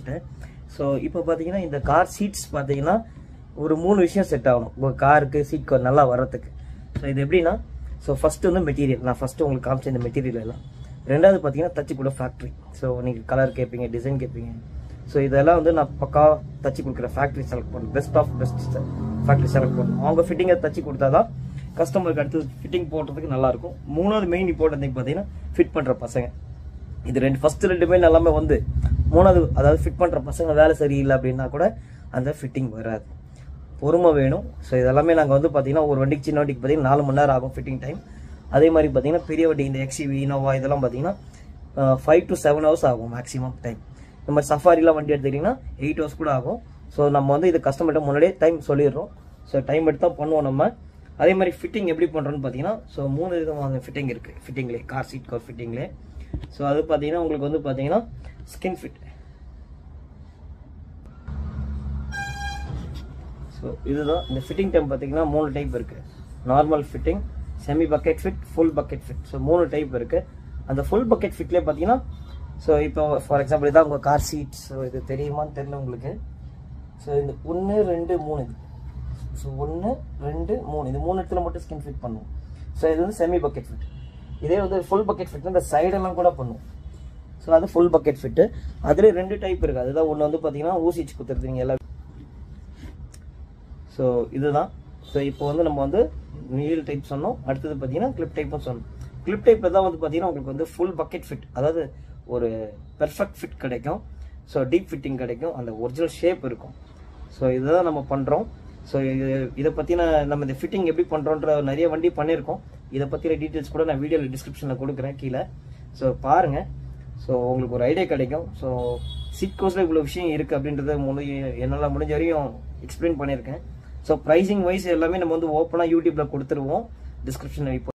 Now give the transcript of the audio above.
சொல்லிட்டேன் ஸோ இப்போ பார்த்தீங்கன்னா இந்த கார் சீட்ஸ் பார்த்தீங்கன்னா ஒரு மூணு விஷயம் செட் ஆகணும் உங்கள் காருக்கு சீட் கவர் நல்லா வர்றதுக்கு ஸோ இது எப்படின்னா ஸோ ஃபர்ஸ்ட் வந்து மெட்டீரியல் நான் ஃபர்ஸ்ட் உங்களுக்கு காமிச்ச இந்த மெட்டீரியல் எல்லாம் ரெண்டாவது பார்த்தீங்கன்னா தச்சு கூட ஃபேக்ட்ரி ஸோ நீங்கள் கலர் கேட்பீங்க டிசைன் கேட்பீங்க ஸோ இதெல்லாம் வந்து நான் பக்கா தச்சு கொடுக்குற ஃபேக்ட்ரி செலக்ட் பண்ணணும் best of best factory select பண்ணணும் அவங்க ஃபிட்டிங்கை தச்சு கொடுத்தாதான் கஸ்டமருக்கு அடுத்து ஃபிட்டிங் போடுறதுக்கு நல்லா இருக்கும் மூணாவது மெயின் இம்பார்ட்டன் திங் பார்த்தீங்கன்னா ஃபிட் பண்ணுற பசங்க இது ரெண்டு ஃபர்ஸ்ட் ரெண்டுமே நல்லாமே வந்து மூணாவது அதாவது ஃபிட் பண்ணுற பசங்க வேலை சரியில்லை அப்படின்னா கூட அந்த ஃபிட்டிங் வராது பொறுமை வேணும் ஸோ இதெல்லாமே நாங்கள் வந்து பார்த்தீங்கன்னா ஒரு வண்டிக்கு சின்ன வண்டிக்கு பார்த்தீங்கன்னா நாலு மணி நேரம் ஆகும் ஃபிட்டிங் டைம் அதே மாதிரி பார்த்தீங்கன்னா பெரிய வண்டி இந்த எக்ஸிவி இனோவா இதெல்லாம் பார்த்தீங்கன்னா ஃபைவ் டு செவன் ஹவர்ஸ் ஆகும் மேக்ஸிமம் டைம் இந்த மாதிரி சஃபாரிலாம் வண்டி எடுத்துக்கிட்டிங்கன்னா எயிட் ஹவர்ஸ் கூட ஆகும் ஸோ நம்ம வந்து இது கஸ்டமர்கிட்ட முன்னாடியே டைம் சொல்லிடுறோம் ஸோ டைம் எடுத்து தான் பண்ணுவோம் நம்ம அதே மாதிரி ஃபிட்டிங் எப்படி பண்ணுறோன்னு பார்த்தீங்கன்னா ஸோ மூணு விதமான ஃபிட்டிங் இருக்குது ஃபிட்டிங்லேயே கார் சீட் கவர் ஃபிட்டிங்லேயே ஸோ அது பார்த்தீங்கன்னா உங்களுக்கு வந்து பார்த்தீங்கன்னா ஸ்கின் ஃபிட் ஸோ இதுதான் இந்த ஃபிட்டிங் டைம் பார்த்தீங்கன்னா மூணு டைப் இருக்குது normal fitting semi bucket fit full bucket fit so மூணு டைப் இருக்குது அந்த ஃபுல் பக்கெட் ஃபிட்லேயே பார்த்தீங்கன்னா ஸோ இப்போ ஃபார் எக்ஸாம்பிள் இதான் உங்கள் கார் சீட் ஸோ இது தெரியுமான்னு தெரியல உங்களுக்கு ஸோ இந்த ஒன்று ரெண்டு மூணு இது ஸோ ஒன்று ரெண்டு மூணு இது மூணு இடத்துல மட்டும் ஸ்கின் ஃபிட் பண்ணுவோம் ஸோ இது வந்து செமி பக்கெட் ஃபிட் இதே வந்து ஃபுல் பக்கெட் ஃபிட் இந்த சைடெல்லாம் கூட பண்ணுவோம் ஸோ அது ஃபுல் பக்கெட் ஃபிட்டு அதுலேயே ரெண்டு டைப் இருக்குது அதுதான் ஒன்று வந்து பார்த்தீங்கன்னா ஊசிச்சு குத்துறது நீங்கள் எல்லாம் ஸோ இதுதான் ஸோ இப்போ வந்து நம்ம வந்து நீல் டைப் சொன்னோம் அடுத்தது பார்த்தீங்கன்னா கிளிப் டைப்பும் சொன்னோம் கிளிப் டைப்பில் தான் வந்து பார்த்தீங்கன்னா உங்களுக்கு வந்து ஃபுல் பக்கெட் ஃபிட் அதாவது ஒரு பெர்ஃபெக்ட் ஃபிட் கிடைக்கும் ஸோ டீப் ஃபிட்டிங் கிடைக்கும் அந்த ஒரிஜினல் ஷேப் இருக்கும் ஸோ இதுதான் நம்ம பண்ணுறோம் ஸோ இது இதை பற்றின நம்ம இந்த ஃபிட்டிங் எப்படி பண்ணுறோன்ற நிறைய வண்டி பண்ணியிருக்கோம் இதை பற்றின டீட்டெயில்ஸ் கூட நான் வீடியோவில் டிஸ்கிரிப்ஷனில் கொடுக்குறேன் கீழே ஸோ பாருங்கள் ஸோ உங்களுக்கு ஒரு ஐடியா கிடைக்கும் ஸோ சீட் கோர்ஸில் இவ்வளோ விஷயம் இருக்குது அப்படின்றத முடி என்னால் முடிஞ்ச வரையும் எக்ஸ்பிளைன் பண்ணியிருக்கேன் ஸோ ப்ரைஸிங் வைஸ் எல்லாமே நம்ம வந்து ஓப்பனாக யூடியூப்பில் கொடுத்துருவோம் டிஸ்கிரிப்ஷனில் இப்போ